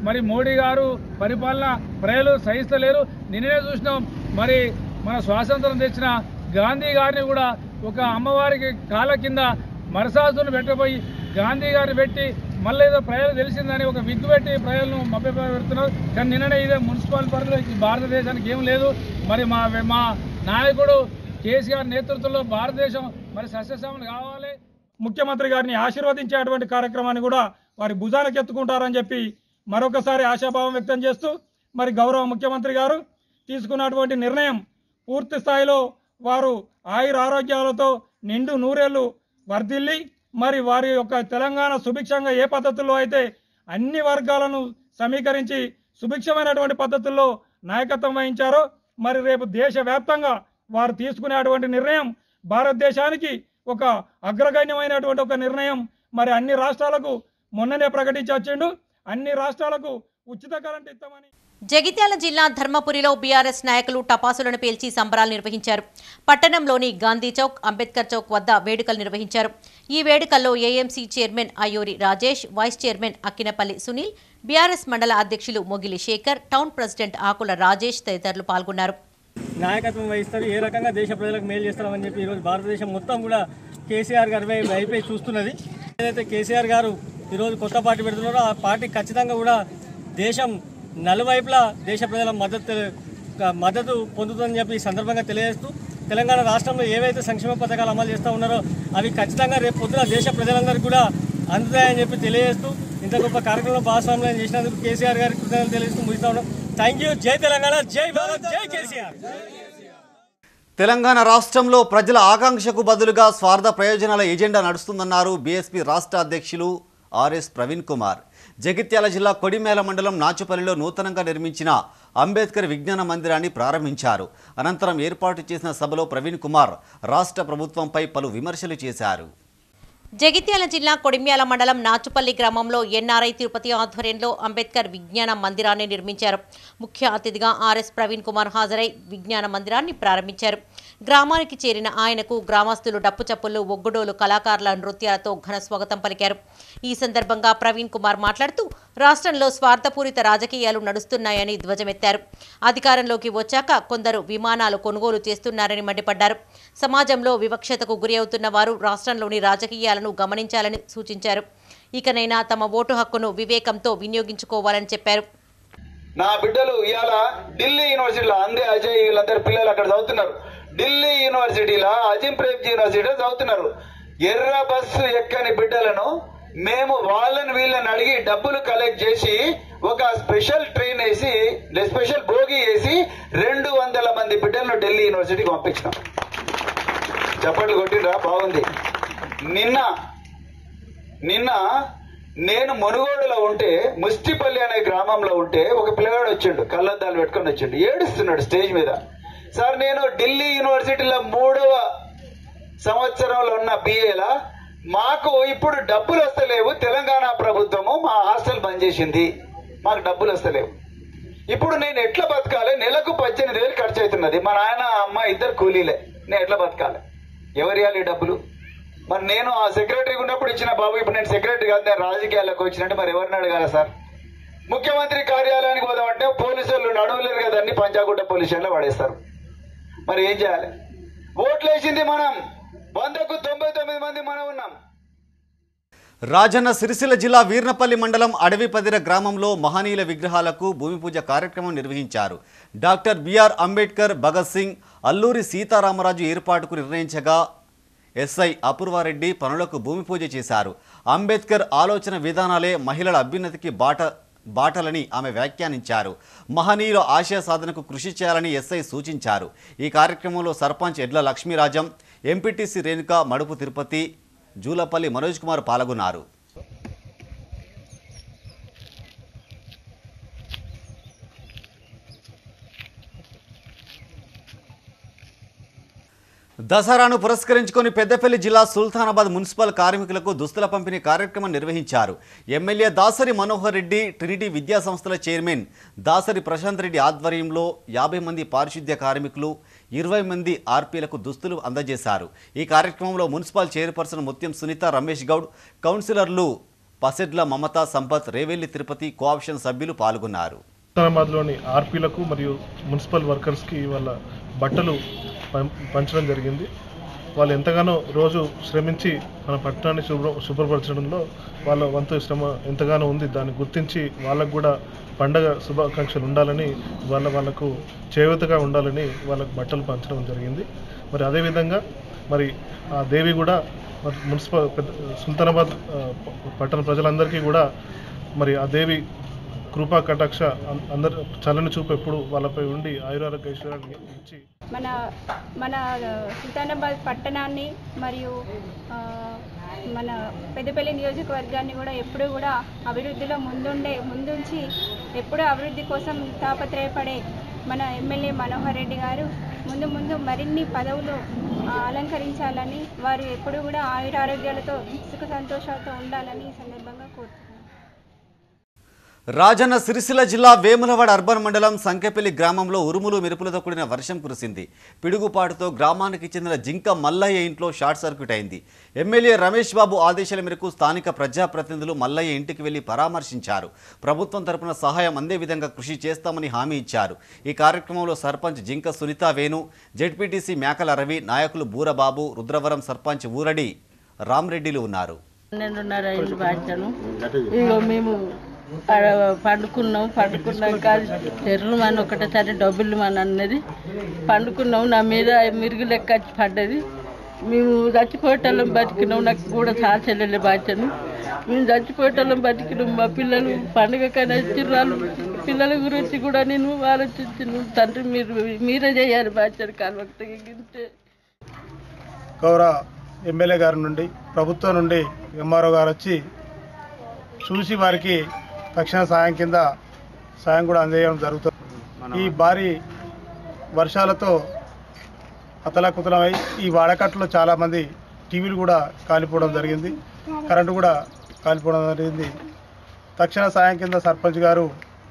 మరి మోడీ గారు పరిపాలన ప్రజలు సహిస్తలేరు నిన్ననే చూసినాం మరి మన స్వాతంత్రం తెచ్చిన గాంధీ గారిని కూడా ఒక అమ్మవారికి కాళ్ళ కింద మరసాసును పెట్టబోయి గాంధీ గారిని పెట్టి మళ్ళీ ఏదో ప్రజలు తెలిసిందని ఒక విగ్గు పెట్టి ప్రజలను మభ్యపెడుతున్నారు కానీ నిన్ననే ఇదే మున్సిపల్ పరిధిలో ఈ భారతదేశానికి ఏం లేదు మరి మా మా నాయకుడు కేసీఆర్ నేతృత్వంలో భారతదేశం మరి సస్యశ్యామలు కావాలి ముఖ్యమంత్రి గారిని ఆశీర్వదించేటువంటి కార్యక్రమాన్ని కూడా వారి భుజాలకు ఎత్తుకుంటారని చెప్పి మరొకసారి ఆశాభావం వ్యక్తం చేస్తూ మరి గౌరవ ముఖ్యమంత్రి గారు తీసుకున్నటువంటి నిర్ణయం పూర్తి స్థాయిలో వారు ఆయుర ఆరోగ్యాలతో నిండు నూరేళ్లు వర్ధిల్లి మరి వారి యొక్క తెలంగాణ సుభిక్షంగా ఏ పద్ధతుల్లో అయితే అన్ని వర్గాలను సమీకరించి సుభిక్షమైనటువంటి పద్ధతుల్లో నాయకత్వం వహించారో మరి రేపు దేశవ్యాప్తంగా వారు తీసుకునేటువంటి నిర్ణయం భారతదేశానికి ఒక అగ్రగణ్యమైనటువంటి ఒక నిర్ణయం మరి అన్ని రాష్ట్రాలకు మొన్ననే ప్రకటించి వచ్చిండు అన్ని రాష్ట్రాలకు ఉచిత కరెంట్ ఇస్తామని జగిత్యాల జిల్లా ధర్మపురిలో బీఆర్ఎస్ నాయకులు టపాసులను పేల్చి సంబరాలు నిర్వహించారు పట్టణంలోని గాంధీ చౌక్ అంబేద్కర్ చౌక్ వద్ద వేడుకలు నిర్వహించారు ఈ వేడుకల్లో AMC chairman Ayyuri Rajesh vice chairman Akkinapalli Sunil BRS మండల అధ్యక్షులు మొగిలి శేఖర్ టౌన్ ప్రెసిడెంట్ ఆకుల రాజేష్ తదితరులు పాల్గొన్నారు నాయకత్వం వహిస్తారు ఏ రకంగా దేశ ప్రజలకు మేలు చేస్తామని చెప్పి ఈరోజు భారతదేశం మొత్తం కూడా కేసీఆర్ గారి వై- వైపే చూస్తున్నది ఏదైతే కేసీఆర్ గారు ఈరోజు కొత్త పార్టీ పెడుతున్నారో ఆ పార్టీ ఖచ్చితంగా కూడా దేశం నలువైపులా దేశ ప్రజల మద్దతు మద్దతు పొందుతుందని చెప్పి ఈ సందర్భంగా తెలియజేస్తూ తెలంగాణ రాష్ట్రంలో ఏవైతే సంక్షేమ పథకాలు అమలు చేస్తూ ఉన్నారో అవి ఖచ్చితంగా రేపు పొద్దున దేశ ప్రజలందరికీ కూడా అందుతాయని చెప్పి తెలియజేస్తూ ఇంత గొప్ప కార్యక్రమంలో భాగస్వామ్యం చేసినందుకు కేసీఆర్ గారికి కృతజ్ఞతలు తెలియజేస్తూ ముగిస్తా ఉన్నాం థ్యాంక్ యూ జై తెలంగాణ జై భారత్ జై కేసీఆర్ తెలంగాణ రాష్ట్రంలో ప్రజల ఆకాంక్షకు బదులుగా స్వార్థ ప్రయోజనాల ఎజెండా నడుస్తుందన్నారు బీఎస్పీ రాష్ట్ర అధ్యక్షులు ఆర్ఎస్ ప్రవీణ్ కుమార్ జగిత్యాల జిల్లా కొడిమేల మండలం నాచుపల్లిలో నూతనంగా నిర్మించిన అంబేద్కర్ విజ్ఞాన మందిరాన్ని ప్రారంభించారు అనంతరం ఏర్పాటు చేసిన సభలో ప్రవీణ్ కుమార్ రాష్ట్ర ప్రభుత్వంపై పలు విమర్శలు చేశారు జగిత్యాల జిల్లా కొడిమ్యాల మండలం నాచుపల్లి గ్రామంలో ఎన్ఆర్ఐ తిరుపతి ఆధ్వర్యంలో అంబేద్కర్ విజ్ఞాన మందిరాన్ని నిర్మించారు ముఖ్య అతిథిగా ఆర్ఎస్ ప్రవీణ్ కుమార్ హాజరై విజ్ఞాన మందిరాన్ని ప్రారంభించారు గ్రామానికి చేరిన ఆయనకు గ్రామస్తులు డప్పు చప్పులు ఒగ్గుడోలు కళాకారుల నృత్యాలతో ఘన స్వాగతం పలికారు ఈ సందర్భంగా ప్రవీణ్ కుమార్ మాట్లాడుతూ రాష్ట్రంలో స్వార్థపూరిత రాజకీయాలు నడుస్తున్నాయని ధ్వజమెత్తారు అధికారంలోకి వచ్చాక కొందరు విమానాలు కొనుగోలు చేస్తున్నారని మండిపడ్డారు సమాజంలో వివక్షతకు గురి అవుతున్న వారు రాష్ట్రంలోని రాజకీయాలను గమనించాలని సూచించారు ఇకనైనా తమ ఓటు హక్కును వివేకంతో వినియోగించుకోవాలని చెప్పారు నా బిడ్డలు ఇవాళ ఢిల్లీ యూనివర్సిటీలో అందే అజయ్ వీళ్ళందరు పిల్లలు అక్కడ చదువుతున్నారు ఢిల్లీ యూనివర్సిటీలో అజిం ప్రేమ్జీ యూనివర్సిటీలో చదువుతున్నారు ఎర్ర బస్సు ఎక్కని బిడ్డలను మేము వాళ్ళని వీళ్ళని అడిగి డబ్బులు కలెక్ట్ చేసి ఒక స్పెషల్ ట్రైన్ వేసి స్పెషల్ బోగి వేసి రెండు వందల మంది బిడ్డలను ఢిల్లీ యూనివర్సిటీకి పంపించినాం చప్పట్లు కొట్టిండ్రా బాగుంది నిన్న నిన్న నేను మునుగోడులో ఉంటే ముస్టిపల్లి అనే గ్రామంలో ఉంటే ఒక పిల్లగాడు వచ్చిండు కళ్ళద్దాలు పెట్టుకొని వచ్చిండు ఏడుస్తున్నాడు స్టేజ్ మీద సార్ నేను ఢిల్లీ యూనివర్సిటీలో మూడవ సంవత్సరంలో ఉన్న బిఏలా మాకు ఇప్పుడు డబ్బులు వస్తలేవు తెలంగాణ ప్రభుత్వము మా హాస్టల్ బంద్ చేసింది మాకు డబ్బులు వస్తలేవు ఇప్పుడు నేను ఎట్లా బతకాలి నెలకు పద్దెనిమిది వేలు ఖర్చు అవుతున్నది మా నాయన అమ్మ ఇద్దరు కూలీలే నేను ఎట్లా బతకాలి ఎవరు ఇవ్వాలి ఈ డబ్బులు మరి నేను ఆ సెక్రటరీ ఉన్నప్పుడు ఇచ్చిన బాబు ఇప్పుడు నేను సెక్రటరీ కాదు నేను రాజకీయాల్లోకి వచ్చినట్టు మరి ఎవరిని అడగాల సార్ ముఖ్యమంత్రి కార్యాలయానికి పోదామంటే పోలీసులు నడువులేరు కదండి పంజాగుట్ట పోలీస్ స్టేషన్లో పడేస్తారు మరి ఏం చేయాలి ఓట్లు వేసింది మనం వందకు తొంభై తొమ్మిది మంది మనం ఉన్నాం రాజన్న సిరిసిల్ల జిల్లా వీర్నపల్లి మండలం అడవిపదిర గ్రామంలో మహనీయుల విగ్రహాలకు భూమి పూజ కార్యక్రమం నిర్వహించారు డాక్టర్ బిఆర్ అంబేద్కర్ భగత్ సింగ్ అల్లూరి సీతారామరాజు ఏర్పాటుకు నిర్ణయించగా ఎస్ఐ అపూర్వారెడ్డి పనులకు భూమి పూజ చేశారు అంబేద్కర్ ఆలోచన విధానాలే మహిళల అభ్యున్నతికి బాట బాటలని ఆమె వ్యాఖ్యానించారు మహనీయుల ఆశయ సాధనకు కృషి చేయాలని ఎస్ఐ సూచించారు ఈ కార్యక్రమంలో సర్పంచ్ ఎడ్ల లక్ష్మీరాజం ఎంపీటీసీ రేణుక మడుపు తిరుపతి జూలపల్లి మనోజ్ కుమార్ పాల్గొన్నారు దసరాను పురస్కరించుకొని పెద్దపల్లి జిల్లా సుల్తానాబాద్ మున్సిపల్ కార్మికులకు దుస్తుల పంపిణీ కార్యక్రమం నిర్వహించారు ఎమ్మెల్యే దాసరి మనోహర్ రెడ్డి ట్రినిటీ విద్యా సంస్థల చైర్మన్ దాసరి ప్రశాంత్ రెడ్డి ఆధ్వర్యంలో యాభై మంది పారిశుద్ధ్య కార్మికులు ఇరవై మంది ఆర్పీలకు దుస్తులు అందజేశారు ఈ కార్యక్రమంలో మున్సిపల్ చైర్పర్సన్ ముత్యం సునీత రమేష్ గౌడ్ కౌన్సిలర్లు పసెడ్ల మమతా సంపత్ రేవెల్లి తిరుపతి కోఆప్షన్ సభ్యులు పాల్గొన్నారు హుస్నాబాద్లోని ఆర్పీలకు మరియు మున్సిపల్ వర్కర్స్కి వాళ్ళ బట్టలు పం- పంచడం జరిగింది వాళ్ళు ఎంతగానో రోజు శ్రమించి మన పట్టణాన్ని శుభ్ర శుభ్రపరచడంలో వాళ్ళ వంతు శ్రమ ఎంతగానో ఉంది దాన్ని గుర్తించి వాళ్ళకు కూడా పండగ శుభాకాంక్షలు ఉండాలని వాళ్ళ వాళ్ళకు చేయూతగా ఉండాలని వాళ్ళకు బట్టలు పంచడం జరిగింది మరి అదేవిధంగా మరి ఆ దేవి కూడా మరి మున్సిపల్ పెద్ద సుల్తానాబాద్ ఆ, పట్టణ ప్రజలందరికీ కూడా మరి ఆ దేవి కృపా కటాక్ష అం- అందరు చల్లని చూపు ఎప్పుడు వాళ్ళపై ఉండి ఆయురారోగ్య ఐశ్వర్యాన్ని ఇచ్చి మన మన సుల్తానాబాద్ పట్టణాన్ని మరియు ఆ, మన పెద్దపల్లి నియోజకవర్గాన్ని కూడా ఎప్పుడూ కూడా అభివృద్ధిలో ముందుండే ముందుంచి ఎప్పుడూ అభివృద్ధి కోసం తాపత్రయపడే మన ఎమ్మెల్యే మనోహర్ రెడ్డి గారు ముందు ముందు మరిన్ని పదవులు ఆ, అలంకరించాలని వారు ఎప్పుడూ కూడా ఆయురారోగ్యాలతో సుఖ సంతోషాలతో ఉండాలని ఈ సందర్భంగా కోరుతున్నాను రాజన్న సిరిసిల్ల జిల్లా వేములవాడ అర్బన్ మండలం సంకెపల్లి గ్రామంలో ఉరుములు మెరుపులతో కూడిన వర్షం కురిసింది పిడుగుపాటుతో గ్రామానికి చెందిన జింక మల్లయ్య ఇంట్లో షార్ట్ సర్క్యూట్ అయింది ఎమ్మెల్యే రమేష్ బాబు ఆదేశాల మేరకు స్థానిక ప్రజాప్రతినిధులు మల్లయ్య ఇంటికి వెళ్లి పరామర్శించారు ప్రభుత్వం తరపున సహాయం అందే విధంగా కృషి చేస్తామని హామీ ఇచ్చారు ఈ కార్యక్రమంలో సర్పంచ్ జింక సునీత వేణు జెడ్పీటీసీ మేకల రవి నాయకులు బూరబాబు రుద్రవరం సర్పంచ్ ఊరడి రామ్రెడ్డిలు ఉన్నారు పన్నెండున్నర ఐదు బాధ్యను ఇగో మేము ఆడ పండుకున్నాం పండుకున్నాక తెరలు మన ఒకటేసారి డబ్బులు మన అన్నది పండుకున్నాం నా మీద మిరుగు లెక్క వచ్చి పడ్డది మేము చచ్చిపోయేటోళ్ళం బతికినాం నాకు కూడా చాలా చెల్లెలు బాధ్యను మేము చచ్చిపోయేటోళ్ళం బతికినాం మా పిల్లలు పండుగకైనా చిర్రాలు పిల్లల గురించి కూడా నేను ఆలోచించిన తండ్రి మీరు మీరే చేయాలి బాధ్యత కాలువక్తే గౌరవ ఎమ్మెల్యే గారి నుండి ప్రభుత్వం నుండి ఎంఆర్ఓ గారు వచ్చి చూసి వారికి తక్షణ సాయం కింద సాయం కూడా అందజేయడం జరుగుతుంది ఈ భారీ వర్షాలతో అతలాకుతలమై ఈ వాడకట్లో చాలామంది టీవీలు కూడా కాలిపోవడం జరిగింది కరెంటు కూడా కాలిపోవడం జరిగింది తక్షణ సాయం కింద సర్పంచ్ గారు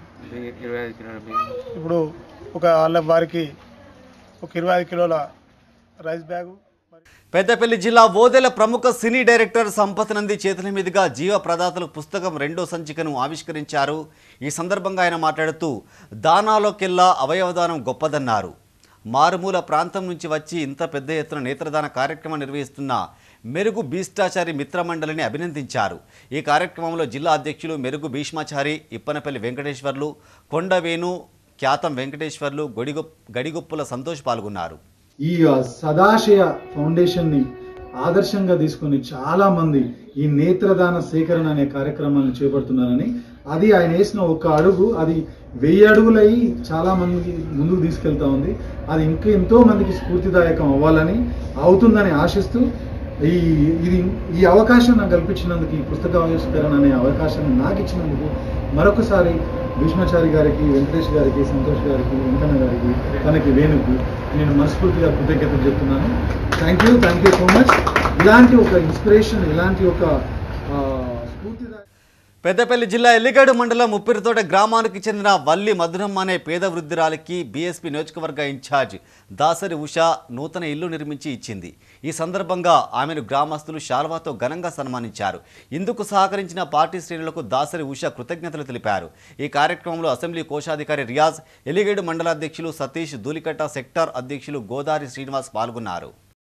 ఇప్పుడు ఒక వాళ్ళ వారికి ఒక ఇరవై ఐదు కిలోల రైస్ బ్యాగు పెద్దపల్లి జిల్లా ఓదెల ప్రముఖ సినీ డైరెక్టర్ సంపత్ నంది చేతుల మీదుగా జీవ ప్రదాతలు పుస్తకం రెండో సంచికను ఆవిష్కరించారు ఈ సందర్భంగా ఆయన మాట్లాడుతూ దానాలోకెల్లా అవయవదానం గొప్పదన్నారు మారుమూల ప్రాంతం నుంచి వచ్చి ఇంత పెద్ద ఎత్తున నేత్రదాన కార్యక్రమం నిర్వహిస్తున్న మెరుగు భీష్టాచారి మిత్రమండలిని అభినందించారు ఈ కార్యక్రమంలో జిల్లా అధ్యక్షులు మెరుగు భీష్మాచారి ఇప్పనపల్లి వెంకటేశ్వర్లు కొండవేణు ఖ్యాతం వెంకటేశ్వర్లు గొడిగొ గడిగొప్పుల సంతోష్ పాల్గొన్నారు ఈ సదాశయ ఫౌండేషన్ ని ఆదర్శంగా తీసుకొని చాలా మంది ఈ నేత్రదాన సేకరణ అనే కార్యక్రమాన్ని చేపడుతున్నారని అది ఆయన వేసిన ఒక అడుగు అది వెయ్యి అడుగులై చాలా మందికి ముందుకు తీసుకెళ్తా ఉంది అది ఇంకా ఎంతో మందికి స్ఫూర్తిదాయకం అవ్వాలని అవుతుందని ఆశిస్తూ ఈ ఇది ఈ అవకాశం నాకు కల్పించినందుకు ఈ పుస్తక ఆవిష్కరణ అనే అవకాశాన్ని నాకు ఇచ్చినందుకు మరొకసారి భీష్మాచారి గారికి వెంకటేష్ గారికి సంతోష్ గారికి వెంకన్న గారికి తనకి వేణుకు నేను మనస్ఫూర్తిగా కృతజ్ఞతలు చెప్తున్నాను thank you thank you so much ఇలాంటి ఒక ఇన్స్పిరేషన్ ఇలాంటి ఒక ఆ, స్ఫూర్తిదాయక పెద్దపల్లి జిల్లా ఎల్లిగడు మండలం ముప్పిరితోట గ్రామానికి చెందిన వల్లి మధురమ్మ అనే పేద వృద్ధురాలికి బీఎస్పీ నియోజకవర్గ ఇన్ఛార్జ్ దాసరి ఉష నూతన ఇల్లు నిర్మించి ఇచ్చింది ఈ సందర్భంగా ఆమెను గ్రామస్తులు శాల్వాతో ఘనంగా సన్మానించారు ఇందుకు సహకరించిన పార్టీ శ్రేణులకు దాసరి ఉష కృతజ్ఞతలు తెలిపారు ఈ కార్యక్రమంలో అసెంబ్లీ కోశాధికారి రియాజ్ ఎలిగేడు మండలాధ్యక్షులు సతీష్ దూలికట్ట సెక్టార్ అధ్యక్షులు గోదారి శ్రీనివాస్ పాల్గొన్నారు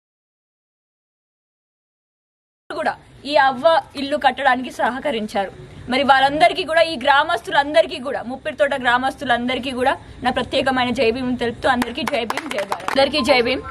కూడా ఈ అవ్వ ఇల్లు కట్టడానికి సహకరించారు మరి వాళ్ళందరికీ కూడా ఈ గ్రామస్తులందరికీ కూడా ముప్పిరితోట గ్రామస్తులందరికీ కూడా నా ప్రత్యేకమైన జై భీమ్ తెలుపుతూ అందరికీ జై భీమ్ జై భారత్ అందరికీ జై భీమ్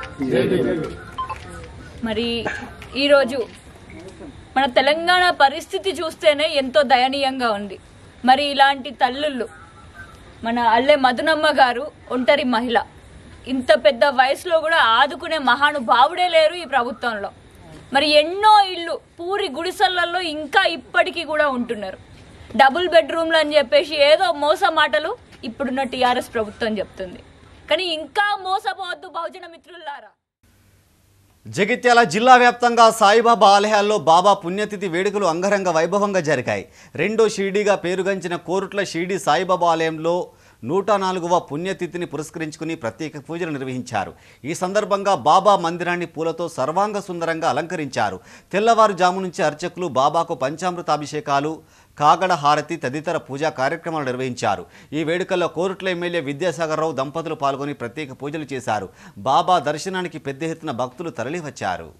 మరి ఈరోజు మన తెలంగాణ పరిస్థితి చూస్తేనే ఎంతో దయనీయంగా ఉంది మరి ఇలాంటి తల్లుళ్ళు మన అల్లె మధునమ్మ గారు ఒంటరి మహిళ ఇంత పెద్ద వయసులో కూడా ఆదుకునే మహానుభావుడే లేరు ఈ ప్రభుత్వంలో మరి ఎన్నో ఇల్లు పూరి గుడిసెలలో ఇంకా ఇప్పటికీ కూడా ఉంటున్నారు డబుల్ బెడ్రూమ్లు అని చెప్పేసి ఏదో మోస మాటలు ఇప్పుడున్న టీఆర్ఎస్ ప్రభుత్వం చెప్తుంది కానీ ఇంకా మోసపోవద్దు బహుజన మిత్రులారా జగిత్యాల జిల్లా వ్యాప్తంగా సాయిబాబా ఆలయాల్లో బాబా పుణ్యతిథి వేడుకలు అంగరంగ వైభవంగా జరిగాయి రెండో షిరిడీగా పేరుగంచిన కోరుట్ల షిరిడి సాయిబాబా ఆలయంలో నూట నాలుగవ పుణ్యతిథిని పురస్కరించుకుని ప్రత్యేక పూజలు నిర్వహించారు ఈ సందర్భంగా బాబా మందిరాన్ని పూలతో సర్వాంగ సుందరంగా అలంకరించారు తెల్లవారుజాము నుంచి అర్చకులు బాబాకు పంచామృతాభిషేకాలు కాగడ హారతి తదితర పూజా కార్యక్రమాలు నిర్వహించారు ఈ వేడుకల్లో కోరుట్ల ఎమ్మెల్యే విద్యాసాగర్ రావు దంపతులు పాల్గొని ప్రత్యేక పూజలు చేశారు బాబా దర్శనానికి పెద్ద ఎత్తున భక్తులు తరలివచ్చారు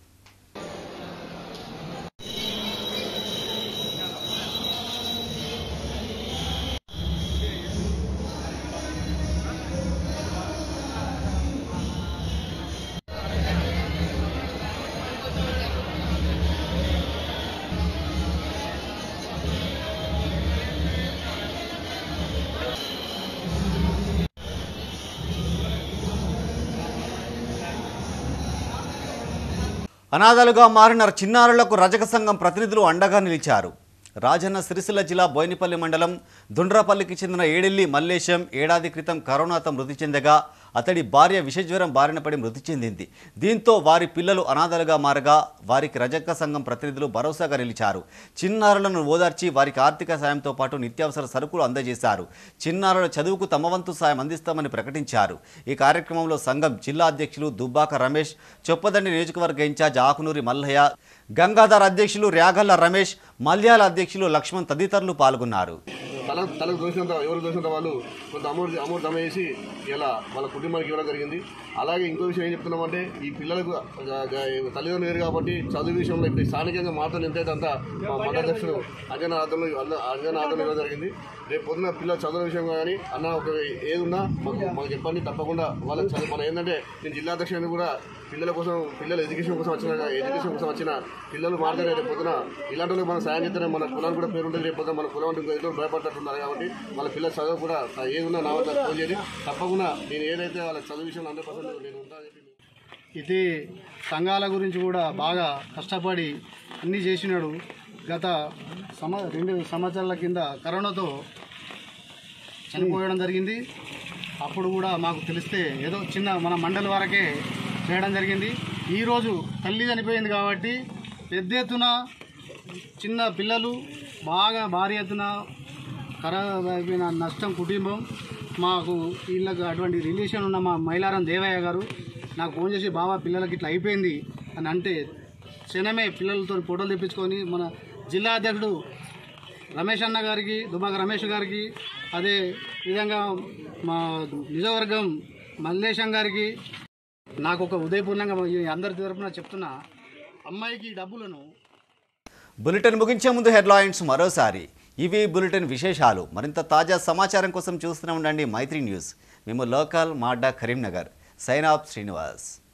అనాథలుగా మారిన చిన్నారులకు రజక సంఘం ప్రతినిధులు అండగా నిలిచారు రాజన్న సిరిసిల్ల జిల్లా బోయినపల్లి మండలం దుండ్రపల్లికి చెందిన ఏడెల్లి మల్లేశం ఏడాది క్రితం కరోనాతో మృతి చెందగా అతడి భార్య విషజ్వరం బారిన పడి మృతి చెందింది దీంతో వారి పిల్లలు అనాథలుగా మారగా వారికి రజక సంఘం ప్రతినిధులు భరోసాగా నిలిచారు చిన్నారులను ఓదార్చి వారికి ఆర్థిక సాయంతో పాటు నిత్యావసర సరుకులు అందజేశారు చిన్నారుల చదువుకు తమ వంతు సాయం అందిస్తామని ప్రకటించారు ఈ కార్యక్రమంలో సంఘం జిల్లా అధ్యక్షులు దుబ్బాక రమేష్ చొప్పదండి నియోజకవర్గ ఇన్ఛార్జ్ ఆకునూరి మల్లయ్య గంగాధర్ అధ్యక్షులు ర్యాగల్ల రమేష్ మల్యాల అధ్యక్షులు లక్ష్మణ్ తదితరులు పాల్గొన్నారు తల తలకు దోసినంత ఎవరు దోసినంత వాళ్ళు కొంత అమౌంట్ అమౌంట్ జమ చేసి ఇలా వాళ్ళ కుటుంబానికి ఇవ్వడం జరిగింది అలాగే ఇంకో విషయం ఏం చెప్తున్నామంటే ఈ పిల్లలకు గ- గ- తల్లిదండ్రులు లేరు కాబట్టి చదువు విషయంలో ఇప్పుడు స్థానికంగా మాత్రం ఎంతైతే అంత మా మండలాధ్యక్షుడు అంజన ఆధ్వర్యంలో అంద- అంజన ఆధ్వర్యంలో ఇవ్వడం జరిగింది రేపు పొద్దున పిల్లల చదువు విషయం కానీ అన్న ఒక ఏది ఉన్నా మాకు మాకు చెప్పండి తప్పకుండా వాళ్ళ చదువు మనం ఏంటంటే నేను జిల్లా అధ్యక్షుడిని కూడా పిల్లల కోసం పిల్లల ఎడ్యుకేషన్ కోసం వచ్చిన ఎడ్యుకేషన్ కోసం వచ్చిన పిల్లలు మాట్లాడే రేపు పొద్దున ఇలాంటి వాళ్ళకి మనం సాయం చేస్తేనే మన కులానికి కూడా పేరు ఉంటుంది రేపు పొద్దున మన కులం అంటే ఏదో భయపడుతున్నారు కాబట్టి వాళ్ళ పిల్లల చదువు కూడా ఏది ఉన్నా నా వద్ద ఫోన్ చేయండి తప్పకుండా నేను ఏదైతే వాళ్ళ చదువు విషయంలో హండ్రెడ్ పర్సెంట్ నేను ఉంటా అని చెప్పి ఇది సంఘాల గురించి కూడా బాగా కష్టపడి అన్నీ చేసినాడు గత సమ రెండు సంవత్సరాల కింద కరోనాతో చనిపోయడం జరిగింది అప్పుడు కూడా మాకు తెలిస్తే ఏదో చిన్న మన మండలి వరకే చేయడం జరిగింది ఈరోజు తల్లి చనిపోయింది కాబట్టి పెద్ద ఎత్తున చిన్న పిల్లలు బాగా భారీ ఎత్తున ఖరాబ్ అయిపోయిన నష్టం కుటుంబం మాకు వీళ్ళకి అటువంటి రిలేషన్ ఉన్న మా మైలారం దేవయ్య గారు నాకు ఫోన్ చేసి బాబా పిల్లలకి ఇట్లా అయిపోయింది అని అంటే క్షణమే పిల్లలతో ఫోటోలు తెప్పించుకొని మన జిల్లా అధ్యక్షుడు రమేష్ అన్న గారికి దుబాక రమేష్ గారికి అదే విధంగా మా నిజవర్గం మల్లేశం గారికి నాకు ఒక ఉదయపూర్ణంగా ఈ అందరి తరపున చెప్తున్నా అమ్మాయికి డబ్బులను బులెటిన్ ముగించే ముందు హెడ్లైన్స్ మరోసారి ఇవి బులెటిన్ విశేషాలు మరింత తాజా సమాచారం కోసం చూస్తూనే ఉండండి మైత్రి న్యూస్ మేము లోకల్ మాడ్డా కరీంనగర్ సైన్ ఆఫ్ శ్రీనివాస్